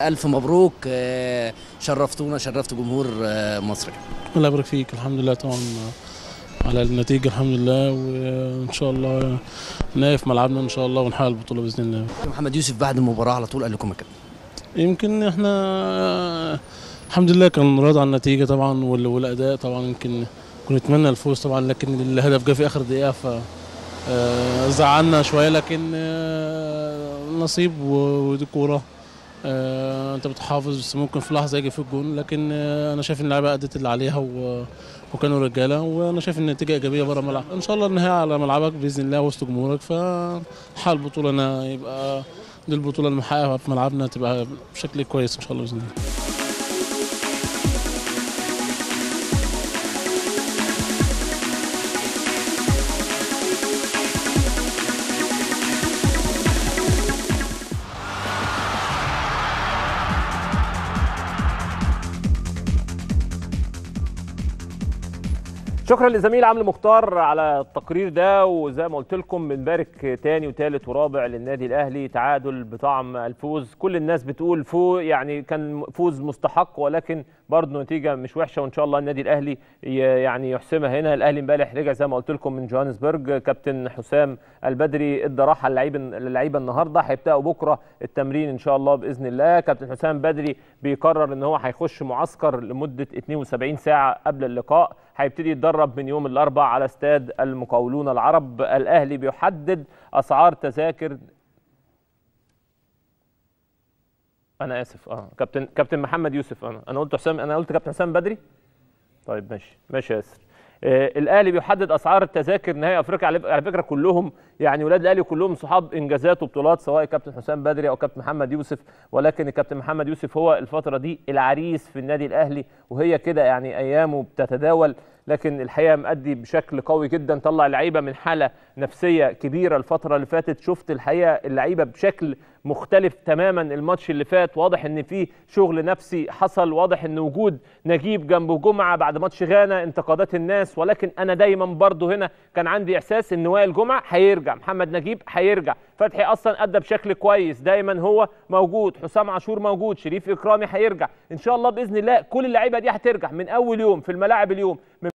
الف مبروك آه، شرفتونا شرفت جمهور آه، مصر الله يبارك فيك الحمد لله طبعا على النتيجة الحمد لله وإن شاء الله نقف ملعبنا إن شاء الله ونحقق البطولة بإذن الله محمد يوسف بعد المباراه على طول قال لكم كده يمكن إحنا الحمد لله كان راضي عن النتيجة طبعا وال- والأداء طبعا يمكن كنا نتمنى الفوز طبعا لكن الهدف جه في آخر دقيقة ف آه، زعلنا شوية لكن آه، نصيب و- ودي كورة آه، انت بتحافظ بس ممكن في لحظه يجي في الجون لكن آه، انا شايف ان اللعيبه ادت اللي عليها و... وكانوا رجاله وانا شايف ان النتيجه ايجابيه بره الملعب ان شاء الله النهايه على ملعبك باذن الله وسط جمهورك فحال البطوله انا يبقى دي البطوله اللي محققها في ملعبنا تبقى بشكل كويس ان شاء الله باذن الله شكرا لزميل عمرو مختار على التقرير ده وزي ما قلت لكم بنبارك تاني وتالت ورابع للنادي الاهلي تعادل بطعم الفوز كل الناس بتقول فوز يعني كان فوز مستحق ولكن برضه نتيجه مش وحشه وان شاء الله النادي الاهلي ي- يعني يحسمها هنا الاهلي امبارح رجع زي ما قلت لكم من جوهانسبرج كابتن حسام البدري ادى راحه للعيبه اللعيبه النهارده هيبداوا بكره التمرين ان شاء الله باذن الله كابتن حسام بدري بيقرر ان هو هيخش معسكر لمده 72 ساعه قبل اللقاء هيبتدي يتدرب من يوم الاربعاء على استاد المقاولون العرب الاهلي بيحدد اسعار تذاكر انا اسف اه كابتن كابتن محمد يوسف انا انا قلت حسام انا قلت كابتن حسام بدري طيب ماشي ماشي يا ياسر آه الاهلي بيحدد اسعار التذاكر نهائي افريقيا على على فكره كلهم يعني ولاد الاهلي كلهم صحاب انجازات وبطولات سواء كابتن حسام بدري او كابتن محمد يوسف ولكن الكابتن محمد يوسف هو الفتره دي العريس في النادي الاهلي وهي كده يعني ايامه بتتداول لكن الحقيقه مأدي بشكل قوي جدا طلع اللعيبه من حاله نفسيه كبيره الفتره اللي فاتت شفت الحقيقه اللعيبه بشكل مختلف تماما الماتش اللي فات واضح ان في شغل نفسي حصل واضح ان وجود نجيب جنب جمعه بعد ماتش غانا انتقادات الناس ولكن انا دايما برضو هنا كان عندي احساس ان وائل جمعه هيرجع محمد نجيب هيرجع فتحي اصلا ادى بشكل كويس دايما هو موجود حسام عاشور موجود شريف اكرامي هيرجع ان شاء الله باذن الله كل اللعيبه دي هترجع من اول يوم في الملاعب اليوم من